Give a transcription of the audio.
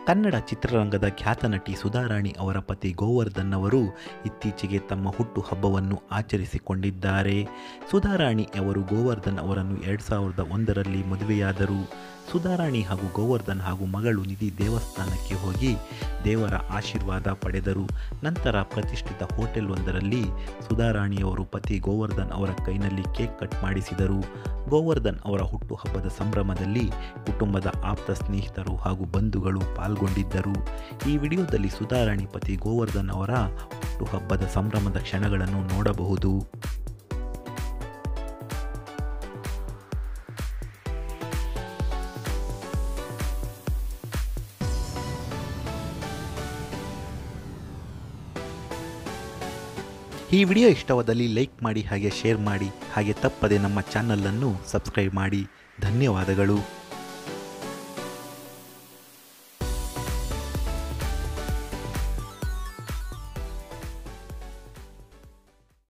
ಕನ್ನಡ ಚಿತ್ರರಂಗದ ಖ್ಯಾತ ನಟಿ ಸುಧಾರಾಣಿ ಅವರ ಪತಿ ಗೋವರ್ಧನ್ ಅವರು ಇತ್ತೀಚೆಗೆ ತಮ್ಮ ಹುಟ್ಟು ಹಬ್ಬವನ್ನು ಆಚರಿಸಿಕೊಂಡಿದ್ದಾರೆ ಸುಧಾರಾಣಿ ಅವರು ಗೋವರ್ಧನ್ ಅವರನ್ನು ಎರಡು ಸಾವಿರದ ಒಂದರಲ್ಲಿ ಮದುವೆಯಾದರು ಸುಧಾರಾಣಿ ಹಾಗೂ ಗೋವರ್ಧನ್ ಹಾಗೂ ಮಗಳು ನಿಧಿ ದೇವಸ್ಥಾನಕ್ಕೆ ಹೋಗಿ ದೇವರ ಆಶೀರ್ವಾದ ಪಡೆದರು ನಂತರ ಪ್ರತಿಷ್ಠಿತ ಹೋಟೆಲ್ ಒಂದರಲ್ಲಿ ಸುಧಾರಾಣಿಯವರು ಪತಿ ಗೋವರ್ಧನ್ ಅವರ ಕೈನಲ್ಲಿ ಕೇಕ್ ಕಟ್ ಮಾಡಿಸಿದರು ಗೋವರ್ಧನ್ ಅವರ ಹುಟ್ಟುಹಬ್ಬದ ಸಂಭ್ರಮದಲ್ಲಿ ಕುಟುಂಬದ ಆಪ್ತ ಸ್ನೇಹಿತರು ಹಾಗೂ ಬಂಧುಗಳು ಪಾಲ್ಗೊಂಡಿದ್ದರು ಈ ವಿಡಿಯೋದಲ್ಲಿ ಸುಧಾರಾಣಿ ಪತಿ ಗೋವರ್ಧನ್ ಅವರ ಹುಟ್ಟುಹಬ್ಬದ ಸಂಭ್ರಮದ ಕ್ಷಣಗಳನ್ನು ನೋಡಬಹುದು ಈ ವಿಡಿಯೋ ಇಷ್ಟವಾದಲ್ಲಿ ಲೈಕ್ ಮಾಡಿ ಹಾಗೆ ಶೇರ್ ಮಾಡಿ ಹಾಗೆ ತಪ್ಪದೆ ನಮ್ಮ ಚಾನಲನ್ನು ಸಬ್ಸ್ಕ್ರೈಬ್ ಮಾಡಿ ಧನ್ಯವಾದಗಳು